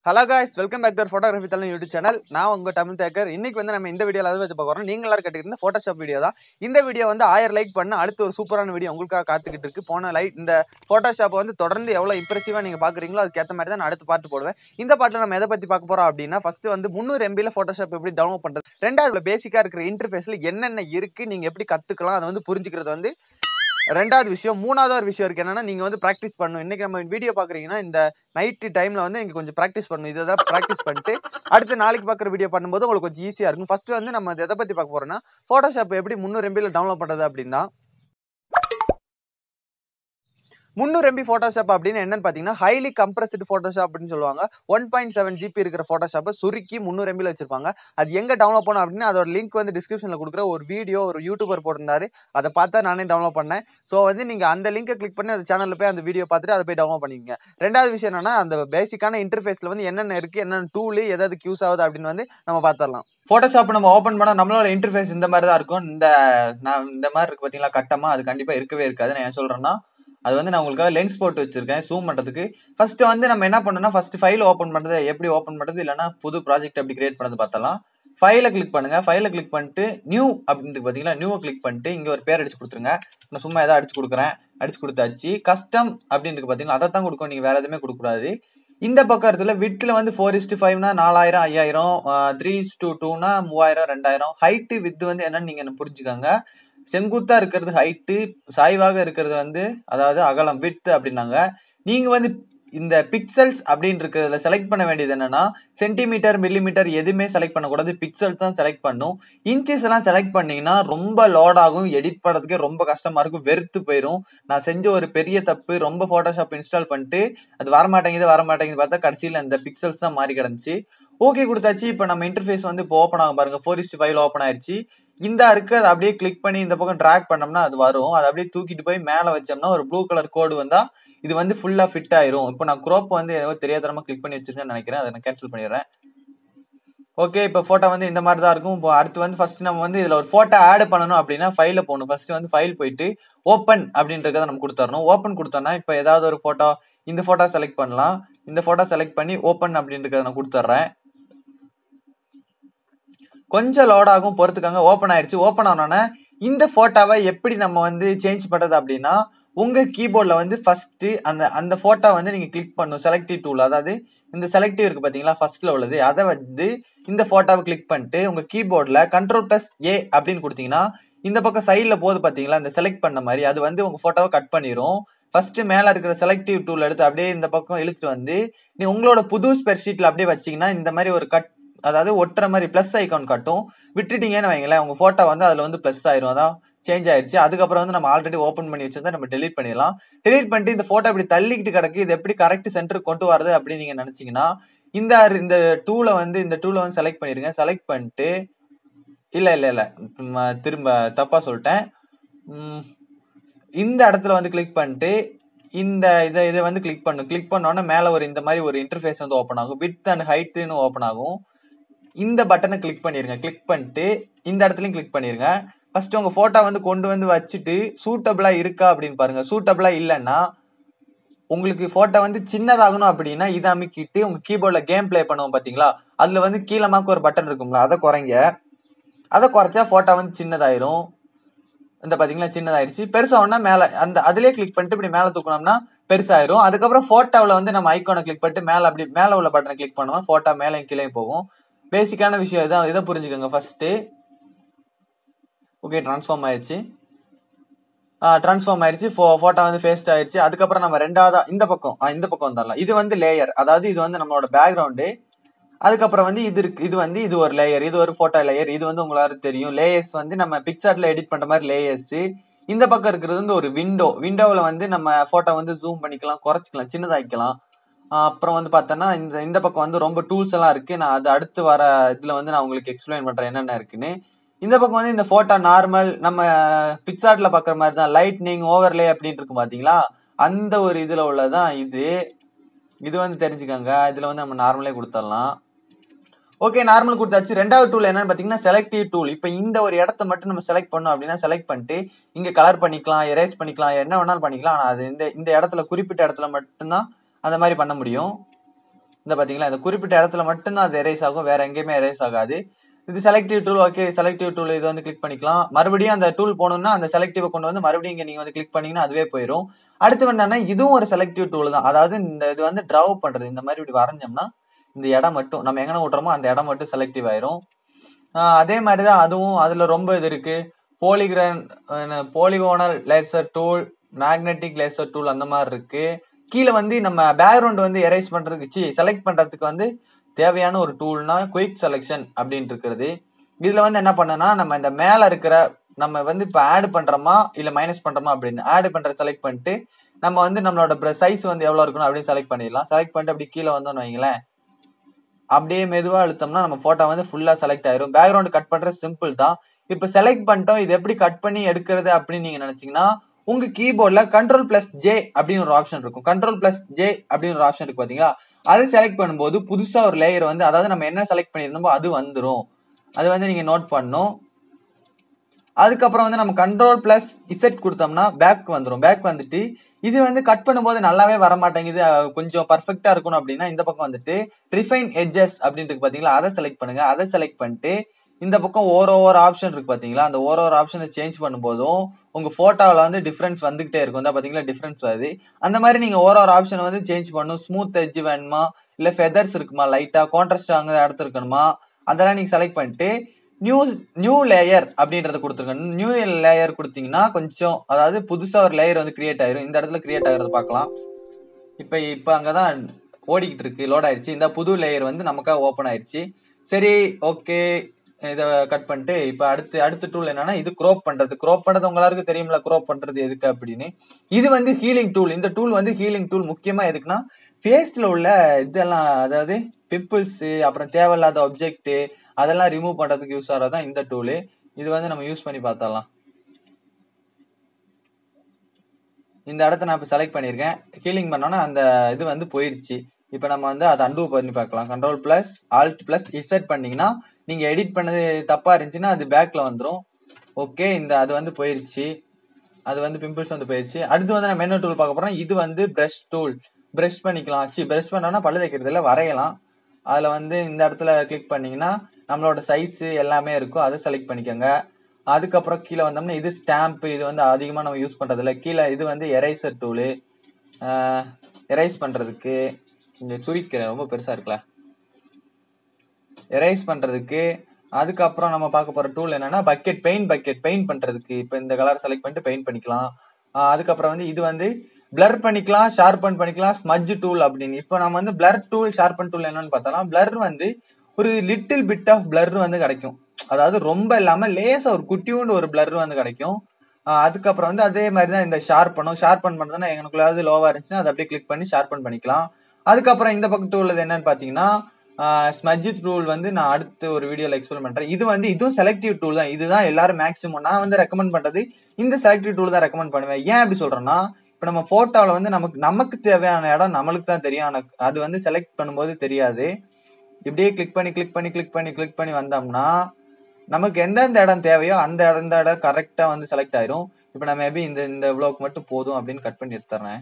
hello guys welcome back to photography Tamil YouTube channel நான் உங்க தமிழ் தேக்கர் இன்னைக்கு வந்து நம்ம இந்த வீடியோல அதை பத்தி பார்க்க போறோம் நீங்க எல்லாரும் கேட்டுக்கிட்டு ஃபோட்டோஷாப் வீடியோ தான் இந்த வீடியோ வந்து ஆயிரம் லைக் பண்ண அடுத்து ஒரு சூப்பரான வீடியோ உங்களுக்காக காத்துக்கிட்டு இருக்கு போன லைட் இந்த ஃபோட்டோஷாப் வந்து தொடர்ந்து எவ்வளவு இம்ப்ரெசிவா நீங்க பாக்குறீங்களோ அதுக்கேற்ற மாதிரி தான் நான் அடுத்த பாட்டு போடுவேன் இந்த பாட்டில் நம்ம எதை பத்தி பார்க்க போறோம் அப்படின்னா ஃபர்ஸ்ட் வந்து முந்நூறு எம்பியில் ஃபோட்டோஷாப் எப்படி டவுன்லோட் பண்றது ரெண்டாவது பேசிக்கா இருக்கிற இன்டர்ஃபேஸ்ல என்னென்ன இருக்கு நீங்க எப்படி கத்துக்கலாம் அதை வந்து புரிஞ்சுக்கிறது வந்து ரெண்டாவது விஷயம் மூணாவது ஒரு விஷயம் இருக்கு என்னன்னா நீங்க வந்து ப்ராக்டிஸ் பண்ணணும் இன்னைக்கு நம்ம வீடியோ பாக்குறீங்கன்னா இந்த நைட்டு டைம்ல வந்து நீங்க கொஞ்சம் ப்ராக்டிஸ் பண்ணணும் இதை தான் ப்ராக்டிஸ் பண்ணிட்டு அடுத்து நாளைக்கு பார்க்குற வீடியோ பண்ணும்போது உங்களுக்கு கொஞ்சம் ஈஸியா இருக்கும் ஃபர்ஸ்ட் வந்து நம்ம எதை பத்தி பார்க்க போறோம்னா ஃபோட்டோஷாப் எப்படி முந்நூறு எம்பியில் டவுன்லோட் பண்றது அப்படின்னா முந்நூறு எம்பி ஃபோட்டோஷாப் அப்படின்னு என்னன்னு பார்த்தீங்கன்னா ஹைலி கம்ப்ரஸ்டு ஃபோட்டோஷாப் அப்படின்னு சொல்லுவாங்க ஒன் பாயிண்ட் செவன் ஜிபி இருக்கிற ஃபோட்டோஷாப்பை சுருக்கி முந்நூறு எம்பியில் வச்சிருப்பாங்க அது எங்கே டவுன்லோட் பண்ணோம் அப்படின்னா அதோட லிங்க் வந்து டிஸ்கிரிப்ஷனில் கொடுக்குற ஒரு வீடியோ ஒரு யூடியூபர் போட்டிருந்தாரு அதை பார்த்தா நானே டவுன்லோட் பண்ணேன் ஸோ வந்து நீங்கள் அந்த லிங்கை கிளிக் பண்ணி அந்த சேனலில் போய் அந்த வீடியோ பார்த்துட்டு அதை போய் டவுன்லோட் பண்ணிக்கங்க ரெண்டாவது விஷயம் என்னன்னா அந்த பேசிக்கான இன்டர்ஃபேஸில் வந்து என்னென்ன இருக்குது என்னென்ன டூலு எதாவது யூஸ் ஆகுது அப்படின்னு வந்து நம்ம பார்த்துடலாம் ஃபோட்டோஷாப் நம்ம ஓப்பன் பண்ணால் நம்மளோட இன்டர்ஃபேஸ் இந்த மாதிரி தான் இருக்கும் இந்த நான் இந்த மாதிரி இருக்கு பார்த்தீங்களா கட்டமாக அது கண்டிப்பாக இருக்கவே இருக்காது நான் ஏன் சொல்கிறேன்னா அது வந்து நான் உங்களுக்காக லென்ஸ் போட்டு வச்சிருக்கேன் ஜூம் பண்ணுறதுக்கு ஃபர்ஸ்ட் வந்து நம்ம என்ன பண்ணணும்னா ஃபர்ஸ்ட் ஃபைல் ஓப்பன் பண்ணுறது எப்படி ஓப்பன் பண்ணுறது இல்லைனா புது ப்ராஜெக்ட் எப்படி கிரியேட் பண்ணுறது பார்த்தலாம் ஃபைலை கிளிக் பண்ணுங்க ஃபைலை கிளிக் பண்ணிட்டு நியூ அப்படின்ட்டு பார்த்தீங்களா நியூவை கிளிக் பண்ணிட்டு இங்கே ஒரு பேர் அடிச்சு கொடுத்துருங்க நான் சும்மா எதாவது அடிச்சு கொடுக்குறேன் அடிச்சு கொடுத்தாச்சு கஸ்டம் அப்படின்ட்டு பார்த்தீங்களா அதை தான் கொடுக்கும் நீங்கள் வேற எதுவுமே கொடுக்கக்கூடாது இந்த பக்கம் இடத்துல வித்தில் வந்து ஃபோர் இஸ்டு ஃபைவ்னா நாலாயிரம் ஐயாயிரம் த்ரீ இஸ் டூ டூனா மூவாயிரம் ரெண்டாயிரம் ஹைட்டு வித்து வந்து என்னன்னு நீங்கள் புரிஞ்சுக்கோங்க செங்குத்தா இருக்கிறது ஹைட்டு சாய்வாக இருக்கிறது வந்து அதாவது அகலம் வித்து அப்படின்னாங்க நீங்க வந்து இந்த பிக்சல்ஸ் அப்படின்னு இருக்கிறதுல செலக்ட் பண்ண வேண்டியது என்னன்னா சென்டிமீட்டர் மில்லிமீட்டர் எதுவுமே செலக்ட் பண்ணக்கூடாது பிக்சல் தான் செலக்ட் பண்ணும் இன்ச்சஸ் எல்லாம் செலக்ட் பண்ணீங்கன்னா ரொம்ப லோட் ஆகும் எடிட் பண்ணுறதுக்கே ரொம்ப கஷ்டமா இருக்கும் வெறுத்து போயிடும் நான் செஞ்ச ஒரு பெரிய தப்பு ரொம்ப ஃபோட்டோஷாப் இன்ஸ்டால் பண்ணிட்டு அது வரமாட்டேங்குது வரமாட்டேங்குது பார்த்தா கடைசியில் இந்த பிக்சல்ஸ் தான் மாறி கிடந்துச்சு ஓகே கொடுத்தாச்சு இப்போ நம்ம இன்டர்ஃபேஸ் வந்து இப்போ ஓப்பன் ஆகும் பாருங்க ஃபோர் இஸ்ட் ஃபைவ் ஓப்பன் ஆயிடுச்சு இந்த இருக்கு அதை அப்படியே கிளிக் பண்ணி இந்த பக்கம் ட்ராக் பண்ணோம்னா அது வரும் அதை அப்படியே தூக்கிட்டு போய் மேலே வச்சோம்னா ஒரு ப்ளூ கலர் கோடு வந்தா இது வந்து ஃபுல்லா ஃபிட் ஆயிரும் இப்போ நான் குரோப் வந்து ஏதோ தெரியாதனமா கிளிக் பண்ணி வச்சிருக்கேன்னு நினைக்கிறேன் அதை நான் கேன்சல் பண்ணிடுறேன் ஓகே இப்போ ஃபோட்டோ வந்து இந்த மாதிரி தான் இருக்கும் இப்போ அடுத்து வந்து ஃபர்ஸ்ட் நம்ம வந்து இதில் ஒரு ஃபோட்டோ ஆட் பண்ணணும் அப்படின்னா ஃபைலில் போகணும் ஃபர்ஸ்ட் வந்து ஃபைல் போயிட்டு ஓப்பன் அப்படின்றத நம்ம கொடுத்துடணும் ஓப்பன் கொடுத்தோம்னா இப்போ ஏதாவது ஒரு ஃபோட்டோ இந்த ஃபோட்டோ செலக்ட் பண்ணலாம் இந்த ஃபோட்டோ செலக்ட் பண்ணி ஓப்பன் அப்படின்றத நான் கொடுத்துட்றேன் கொஞ்சம் லோட் ஆகும் பொறுத்துக்காங்க ஓப்பன் ஆயிடுச்சு ஓப்பன் ஆனோடனே இந்த போட்டோவை எப்படி நம்ம வந்து சேஞ்ச் பண்றது அப்படின்னா உங்க கீபோர்ட்ல வந்து ஃபர்ஸ்ட் அந்த அந்த போட்டோ வந்து நீங்க கிளிக் பண்ணும் செலக்டிவ் டூல் அதாவது இந்த செலக்டிவ் இருக்கு பாத்தீங்களா ஃபர்ஸ்ட்ல உள்ளது அதை வந்து இந்த போட்டோவை கிளிக் பண்ணிட்டு உங்க கீபோர்ட்ல கண்ட்ரோல் பிளஸ் ஏ அப்படின்னு கொடுத்தீங்கன்னா இந்த பக்கம் சைட்ல போது பாத்தீங்களா இந்த செலக்ட் பண்ண மாதிரி அது வந்து உங்க போட்டோவை கட் பண்ணிரும் ஃபர்ஸ்ட் மேல இருக்கிற செலக்டிவ் டூல் எடுத்து அப்படியே இந்த பக்கம் இழுத்துட்டு வந்து நீ உங்களோட புது ஸ்பெர் ஷீட்ல அப்படியே வச்சீங்கன்னா இந்த மாதிரி ஒரு கட் அதாவது ஒட்டுற மாதிரி ப்ளஸ் ஐக்கான் காட்டும் விட்டுட்டீங்கன்னு வைங்களேன் உங்க போட்டோ வந்து அதுல வந்து ப்ளஸ் ஆயிரும் அதான் சேஞ்ச் ஆயிடுச்சு அதுக்கப்புறம் வந்து நம்ம ஆல்ரெடி ஓப்பன் பண்ணி வச்சிருந்தா நம்ம டெலீட் பண்ணிடலாம் டெலீட் பண்ணிட்டு இந்த போட்டோ இப்படி தள்ளிக்கிட்டு கிடக்கு இது எப்படி கரெக்ட் சென்டருக்கு கொண்டு வரது அப்படின்னு நீங்க நினைச்சீங்கன்னா இந்த இந்த டூலை வந்து இந்த டூலை வந்து செலக்ட் பண்ணிருங்க செலக்ட் பண்ணிட்டு இல்ல இல்ல இல்ல திரும்ப தப்பா சொல்லிட்டேன் இந்த இடத்துல வந்து கிளிக் பண்ணிட்டு இந்த இதை இதை வந்து கிளிக் பண்ணும் கிளிக் பண்ணோன்னே மேலே ஒரு இந்த மாதிரி ஒரு இன்டர்ஃபேஸ் வந்து ஓப்பன் ஆகும் வித் அண்ட் ஹைட்டுன்னு ஓப்பன் ஆகும் இந்த பட்டனை கிளிக் பண்ணிருங்க கிளிக் பண்ணிட்டு இந்த இடத்துலையும் கிளிக் பண்ணிருங்க ஃபர்ஸ்ட் உங்க போட்டோ வந்து கொண்டு வந்து வச்சுட்டு சூட்டபிளா இருக்கா அப்படின்னு பாருங்க சூட்டபிளா இல்லைன்னா உங்களுக்கு போட்டோ வந்து சின்னதாகணும் அப்படின்னா இதை அமைக்கிட்டு உங்க கீபோர்ட்ல கேம் பிளே பண்ணுவோம் பாத்தீங்களா அதுல வந்து கீழமாக்கு ஒரு பட்டன் இருக்கும்ல அதை குறைங்க அதை குறைச்சா போட்டோ வந்து சின்னதாயிரும் இந்த பாத்தீங்களா சின்னதாயிருச்சு பெருசாகனா மேல அந்த அதுலயே கிளிக் பண்ணிட்டு இப்படி மேல தூக்கணும்னா பெருசாயிரும் அதுக்கப்புறம் போட்டோவில் வந்து நம்ம ஐக்கானை கிளிக் பண்ணிட்டு மேல அப்படி மேல உள்ள பட்டனை கிளிக் பண்ணுவோம் போட்டோ மேலே கீழே போகும் பேசிக்கான விஷயம் இதான் இதை புரிஞ்சுக்கோங்க ஃபர்ஸ்ட் ஓகே ட்ரான்ஸ்ஃபார்ம் ஆயிடுச்சு ட்ரான்ஸ்ஃபார்ம் ஆயிடுச்சு ஃபோ ஃபோட்டோ வந்து ஃபேஸ்ட் ஆயிடுச்சு அதுக்கப்புறம் நம்ம ரெண்டாவதா இந்த பக்கம் இந்த பக்கம் வந்துடலாம் இது வந்து லேயர் அதாவது இது வந்து நம்மளோட பேக்ரவுண்டு அதுக்கப்புறம் வந்து இது இருக்கு இது வந்து இது ஒரு லேயர் இது ஒரு போட்டோ லேயர் இது வந்து உங்களுக்கு தெரியும் லேயர்ஸ் வந்து நம்ம பிக்சர்ல எடிட் பண்ற மாதிரி லேயர்ஸ் இந்த பக்கம் இருக்கிறது வந்து ஒரு விண்டோ விண்டோவில் வந்து நம்ம போட்டோ வந்து ஜூம் பண்ணிக்கலாம் குறைச்சிக்கலாம் சின்னதாக்கிக்கலாம் அப்புறம் வந்து பார்த்தோன்னா இந்த இந்த பக்கம் வந்து ரொம்ப டூல்ஸ் எல்லாம் இருக்கு நான் அது அடுத்து வர இதில் வந்து நான் உங்களுக்கு எக்ஸ்பிளைன் பண்றேன் என்னென்ன இருக்குன்னு இந்த பக்கம் வந்து இந்த போட்டோ நார்மல் நம்ம பிக்சார்ட்ல பார்க்குற மாதிரி தான் லைட்னிங் ஓவர்லே அப்படின்னு இருக்கும் பார்த்தீங்களா அந்த ஒரு இதில் உள்ளதான் இது இது வந்து தெரிஞ்சுக்கோங்க இதில் வந்து நம்ம நார்மலே கொடுத்துடலாம் ஓகே நார்மல் கொடுத்தாச்சு ரெண்டாவது டூல் என்னன்னு பார்த்தீங்கன்னா செலக்டிவ் டூல் இப்போ இந்த ஒரு இடத்த மட்டும் நம்ம செலக்ட் பண்ணோம் அப்படின்னா செலக்ட் பண்ணிட்டு இங்கே கலர் பண்ணிக்கலாம் எரேஸ் பண்ணிக்கலாம் என்ன வேணாலும் பண்ணிக்கலாம் ஆனால் அது இந்த இந்த இடத்துல குறிப்பிட்ட இடத்துல மட்டும்தான் அந்த மாதிரி பண்ண முடியும் இந்த பாத்தீங்களா இந்த குறிப்பிட்ட இடத்துல மட்டும்தான் அது எரேஸ் ஆகும் வேற எங்கேயுமே எரேஸ் ஆகாது இது selective tool okay selective tool இது வந்து கிளிக் பண்ணிக்கலாம் மறுபடியும் அந்த டூல் போகணும்னா அந்த செலக்டிவ் கொண்டு வந்து மறுபடியும் இங்க நீங்க வந்து கிளிக் பண்ணீங்கன்னா அதுவே போயிடும் அடுத்து என்னன்னா இதுவும் ஒரு செலக்டிவ் டூல் தான் அதாவது இந்த இது வந்து டிராவ் பண்றது இந்த மாதிரி இப்படி வரைஞ்சோம்னா இந்த இடம் மட்டும் நம்ம எங்கன விட்றோமோ அந்த இடம் மட்டும் செலக்டிவ் ஆயிரும் ஆஹ் அதே மாதிரி தான் அதுவும் அதுல ரொம்ப இது இருக்கு போலிகிரான் polygonal laser tool magnetic laser tool அந்த மாதிரி இருக்கு கீழே வந்து நம்ம பேக்ரவுண்ட் வந்து எரேஸ் பண்றதுக்கு சி செலக்ட் பண்றதுக்கு வந்து தேவையான ஒரு டூல்னா குயிக் செலெக்ஷன் அப்படின்ட்டு இருக்கிறது இதுல வந்து என்ன பண்ணனா நம்ம இந்த மேல இருக்கிற நம்ம வந்து இப்போ ஆட் பண்றோமா இல்ல மைனஸ் பண்றோமா அப்படின்னு ஆட் பண்ற செலக்ட் பண்ணிட்டு நம்ம வந்து நம்மளோட சைஸ் வந்து எவ்வளவு இருக்கணும் அப்படின்னு செலக்ட் பண்ணிடலாம் செலக்ட் பண்ணிட்டு அப்படி கீழே வந்தோம்னு வைங்களேன் அப்படியே மெதுவா அழுத்தோம்னா நம்ம போட்டோ வந்து ஃபுல்லா செலக்ட் ஆயிரும் பேக்ரவுண்ட் கட் பண்றது சிம்பிள் தான் இப்போ செலக்ட் பண்ணிட்டோம் இது எப்படி கட் பண்ணி எடுக்கிறது அப்படின்னு நீங்க நினைச்சீங்கன்னா உங்க கீபோர்ட்ல கண்ட்ரோல் பிளஸ் ஜே அப்படின்னு ஒரு ஆப்ஷன் இருக்கும் கண்ட்ரோல் பிளஸ் ஜே அப்படின்னு ஒரு ஆப்ஷன் இருக்கு பாத்தீங்களா அதை செலக்ட் பண்ணும்போது புதுசா ஒரு லேயர் வந்து அதாவது நம்ம என்ன செலக்ட் பண்ணியிருந்தோமோ அது வந்துரும் அது வந்து நீங்க நோட் பண்ணும் அதுக்கப்புறம் வந்து நம்ம கண்ட்ரோல் பிளஸ் இசெட் கொடுத்தோம்னா பேக் வந்துடும் பேக் வந்துட்டு இது வந்து கட் பண்ணும்போது நல்லாவே வர மாட்டேங்குது அஹ் கொஞ்சம் பர்ஃபெக்டா இருக்கணும் அப்படின்னா இந்த பக்கம் வந்துட்டு ரிஃபைன் எட்ஜஸ் அப்படின்ட்டு இருக்கு பாத்தீங்களா அதை செலக்ட் பண்ணுங்க அதை செலக்ட் பண்ணிட்டு இந்த பக்கம் ஓர ஓவர் ஆப்ஷன் இருக்கு பாத்தீங்களா அந்த ஓர ஓவர் ஆப்ஷனை சேஞ்ச் பண்ணும்போதும் உங்க போட்டோவில் வந்து டிஃபரன்ஸ் வந்துகிட்டே இருக்கும் இந்த பாத்தீங்களா டிஃபரன்ஸ் வருது அந்த மாதிரி நீங்க ஓர ஒரு ஆப்ஷனை வந்து சேஞ்ச் பண்ணும் ஸ்மூத் எட்ஜ் வேணுமா இல்ல ஃபெதர்ஸ் இருக்குமா லைட்டா கான்ட்ராஸ்ட் அங்க இடத்து இருக்கணுமா அதெல்லாம் நீங்க செலக்ட் பண்ணிட்டு நியூ நியூ லேயர் அப்படின்றத கொடுத்துருங்க நியூ லேயர் கொடுத்தீங்கன்னா கொஞ்சம் அதாவது புதுசா ஒரு லேயர் வந்து கிரியேட் ஆயிரும் இந்த இடத்துல கிரியேட் ஆகிறத பார்க்கலாம் இப்போ இப்போ அங்கதான் ஓடிக்கிட்டு இருக்கு லோட் ஆயிடுச்சு இந்த புது லேயர் வந்து நமக்காக ஓப்பன் ஆயிடுச்சு சரி ஓகே இதை கட் பண்ணிட்டு இப்போ அடுத்து அடுத்த டூல் என்னன்னா இது க்ரோப் பண்றது க்ரோப் பண்றது உங்களுக்கு தெரியும்ல க்ரோப் பண்றது எதுக்கு அப்படின்னு இது வந்து ஹீலிங் டூல் இந்த டூல் வந்து ஹீலிங் டூல் முக்கியமா எதுக்குன்னா ஃபேஸ்ல உள்ள இதெல்லாம் அதாவது பிம்பிள்ஸ் அப்புறம் தேவையில்லாத ஆப்ஜெக்ட் அதெல்லாம் ரிமூவ் பண்றதுக்கு யூஸ் ஆகிறதான் இந்த டூலு இது வந்து நம்ம யூஸ் பண்ணி பார்த்தரலாம் இந்த இடத்த நான் இப்போ செலக்ட் பண்ணியிருக்கேன் ஹீலிங் பண்ணோன்னா அந்த இது வந்து போயிருச்சு இப்போ நம்ம வந்து அதை அண்டூ பண்ணி பார்க்கலாம் control plus alt plus Z பண்ணீங்கன்னா நீங்கள் எடிட் பண்ணது தப்பாக இருந்துச்சுன்னா அது பேக்கில் வந்துடும் ஓகே இந்த அது வந்து போயிருச்சு அது வந்து பிம்பிள்ஸ் வந்து போயிருச்சு அடுத்து வந்து நம்ம என்ன டூல் பார்க்க போறோம் இது வந்து பிரஷ் டூல் பிரஷ் பண்ணிக்கலாம் சி பிரஷ் பண்ணோம்னா பல்லு தைக்கிறதுல வரையலாம் அதில் வந்து இந்த இடத்துல கிளிக் பண்ணீங்கன்னா நம்மளோட சைஸு எல்லாமே இருக்கும் அதை செலக்ட் பண்ணிக்கோங்க அதுக்கப்புறம் கீழே வந்தோம்னா இது ஸ்டாம்ப் இது வந்து அதிகமாக நம்ம யூஸ் பண்ணுறதில்ல கீழே இது வந்து எரேசர் டூலு எரேஸ் பண்ணுறதுக்கு இங்கே சுரிக்கிறேன் ரொம்ப பெருசாக இருக்குல்ல எரேஸ் பண்ணுறதுக்கு அதுக்கப்புறம் நம்ம பார்க்க போகிற டூல் என்னன்னா பக்கெட் பெயிண்ட் பக்கெட் பெயிண்ட் பண்ணுறதுக்கு இப்போ இந்த கலர் செலக்ட் பண்ணிட்டு பெயிண்ட் பண்ணிக்கலாம் ஆஹ் அதுக்கப்புறம் வந்து இது வந்து பிளர் பண்ணிக்கலாம் ஷார்பன் பண்ணிக்கலாம் ஸ்மஜ் டூல் அப்படின்னு இப்போ நம்ம வந்து பிளர் டூல் ஷார்பன் டூல் என்னன்னு பார்த்தோம்னா பிளர் வந்து ஒரு லிட்டில் பிட் ஆஃப் பிளர் வந்து கிடைக்கும் அதாவது ரொம்ப இல்லாம லேசா ஒரு குட்டியூண்டு ஒரு பிளர் வந்து கிடைக்கும் ஆஹ் அதுக்கப்புறம் வந்து அதே மாதிரி தான் இந்த ஷார்பனும் ஷார்பன் பண்ணுறதுனா எங்களுக்குள்ளாவது லோவா இருந்துச்சுன்னா அதை அப்படியே கிளிக் பண்ணி ஷார்பன் பண்ணிக்கலாம் அதுக்கப்புறம் இந்த பக்கம் டூல் என்னன்னு பார்த்தீங்கன்னா ஸ்மஜ் டூல் வந்து நான் அடுத்து ஒரு வீடியோல எக்ஸ்பிளைன் பண்றேன் இது வந்து இதுவும் செலக்டிவ் டூல் தான் இதுதான் எல்லாரும் மேக்ஸிமம் நான் வந்து ரெக்கமெண்ட் பண்றது இந்த செலக்டிவ் டூல் தான் ரெக்கமெண்ட் பண்ணுவேன் ஏன் அப்படி சொல்றேன்னா இப்போ நம்ம போட்டோவில் வந்து நமக்கு நமக்கு தேவையான இடம் நம்மளுக்கு தான் தெரியும் ஆனா அது வந்து செலக்ட் பண்ணும்போது தெரியாது இப்படியே கிளிக் பண்ணி கிளிக் பண்ணி கிளிக் பண்ணி கிளிக் பண்ணி வந்தோம்னா நமக்கு எந்தெந்த இடம் தேவையோ அந்த இடம் இந்த இடம் கரெக்டாக வந்து செலக்ட் ஆயிரும் இப்போ நான் மேபி இந்த இந்த இவ்வளோக்கு மட்டும் போதும் அப்படின்னு கட் பண்ணி எடுத்துறேன்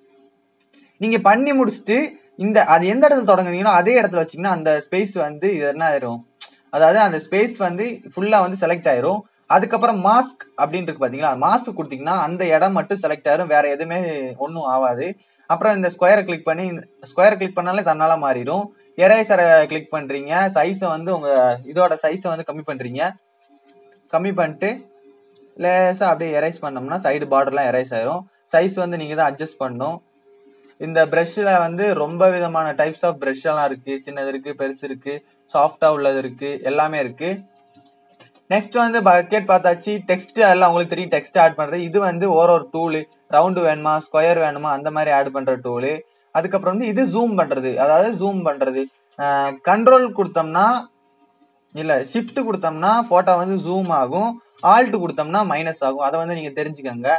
நீங்க பண்ணி முடிச்சுட்டு இந்த அது எந்த இடத்துல தொடங்குனீங்களோ அதே இடத்துல வச்சீங்கன்னா அந்த ஸ்பேஸ் வந்து இது என்ன ஆயிரும் அதாவது அந்த ஸ்பேஸ் வந்து ஃபுல்லா வந்து செலக்ட் ஆயிரும் அதுக்கப்புறம் மாஸ்க் அப்படின்னு இருக்கு பாத்தீங்களா மாஸ்க் கொடுத்தீங்கன்னா அந்த இடம் மட்டும் செலக்ட் ஆயிரும் வேற எதுவுமே ஒன்றும் ஆகாது அப்புறம் இந்த ஸ்கொயரை கிளிக் பண்ணி ஸ்கொயரை கிளிக் பண்ணாலே தன்னால மாறிடும் எரேசரை கிளிக் பண்றீங்க சைஸை வந்து உங்க இதோட சைஸை வந்து கம்மி பண்றீங்க கம்மி பண்ணிட்டு லேசா அப்படியே எரேஸ் பண்ணோம்னா சைடு பார்டர்லாம் எரேஸ் ஆயிரும் சைஸ் வந்து நீங்க தான் அட்ஜஸ்ட் பண்ணணும் இந்த ப்ரஷ்ல வந்து ரொம்ப விதமான டைப்ஸ் ஆஃப் ப்ரஷ் எல்லாம் இருக்கு சின்னது இருக்கு பெருசு இருக்கு சாஃப்டா உள்ளது இருக்கு எல்லாமே இருக்கு நெக்ஸ்ட் வந்து பக்கெட் பார்த்தாச்சு டெக்ஸ்ட் எல்லாம் உங்களுக்கு தெரியும் டெக்ஸ்ட் ஆட் பண்றது இது வந்து ஒரு ஒரு டூலு ரவுண்டு வேணுமா ஸ்கொயர் வேணுமா அந்த மாதிரி ஆட் பண்ற டூலு அதுக்கப்புறம் வந்து இது ஜூம் பண்றது அதாவது ஜூம் பண்றது கண்ட்ரோல் கொடுத்தோம்னா இல்ல ஷிஃப்ட் கொடுத்தோம்னா போட்டோ வந்து ஜூம் ஆகும் ஆல்ட் கொடுத்தோம்னா மைனஸ் ஆகும் அதை வந்து நீங்க தெரிஞ்சுக்கோங்க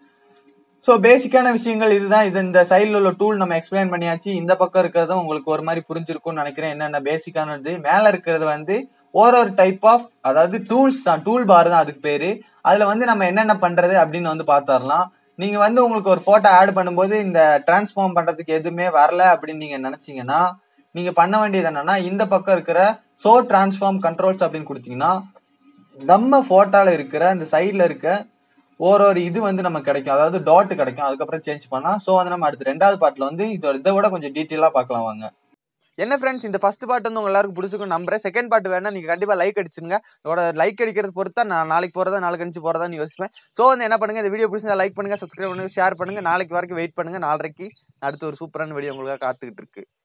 ஸோ பேசிக்கான விஷயங்கள் இதுதான் இது இந்த சைடில் உள்ள டூல் நம்ம எக்ஸ்பிளைன் பண்ணியாச்சு இந்த பக்கம் இருக்கிறதும் உங்களுக்கு ஒரு மாதிரி புரிஞ்சிருக்கும்னு நினைக்கிறேன் என்னென்ன பேசிக்கானது மேலே இருக்கிறது வந்து ஒரு ஒரு டைப் ஆஃப் அதாவது டூல்ஸ் தான் டூல் பார் தான் அதுக்கு பேரு அதுல வந்து நம்ம என்னென்ன பண்றது அப்படின்னு வந்து பார்த்துடலாம் நீங்க வந்து உங்களுக்கு ஒரு போட்டோ ஆட் பண்ணும்போது இந்த டிரான்ஸ்ஃபார்ம் பண்றதுக்கு எதுவுமே வரல அப்படின்னு நீங்க நினைச்சீங்கன்னா நீங்க பண்ண வேண்டியது என்னன்னா இந்த பக்கம் இருக்கிற சோ டிரான்ஸ்ஃபார்ம் கண்ட்ரோல்ஸ் அப்படின்னு கொடுத்தீங்கன்னா நம்ம போட்டோல இருக்கிற இந்த சைட்ல இருக்க ஒரு ஒரு இது வந்து நமக்கு கிடைக்கும் அதாவது டாட் கிடைக்கும் அதுக்கப்புறம் சேஞ்ச் பண்ணா ஸோ வந்து நம்ம அடுத்து ரெண்டாவது பார்ட்ல வந்து இதோட இதை விட கொஞ்சம் டீட்டெயிலாக பார்க்கலாம் வாங்க என்ன ஃப்ரெண்ட்ஸ் இந்த ஃபர்ஸ்ட் பார்ட் வந்து உங்க எல்லாருக்கும் பிடிச்சிருக்கும் நம்புறேன் செகண்ட் பார்ட் வேணா நீங்க கண்டிப்பா லைக் அடிச்சுங்க இதோட லைக் அடிக்கிறது பொறுத்தா நான் நாளைக்கு போறதா நாளைக்கு கழிச்சு போறதான்னு யோசிப்பேன் ஸோ வந்து என்ன பண்ணுங்க இந்த வீடியோ பிடிச்சிருந்தா லைக் பண்ணுங்க சப்ஸ்கிரைப் பண்ணுங்க ஷேர் பண்ணுங்க நாளைக்கு வரைக்கும் வெயிட் பண்ணுங்க நாளைக்கு அடுத்து ஒரு சூப்பரான வீடியோ உங்களுக்காக காத்துக்கிட்டு இருக்கு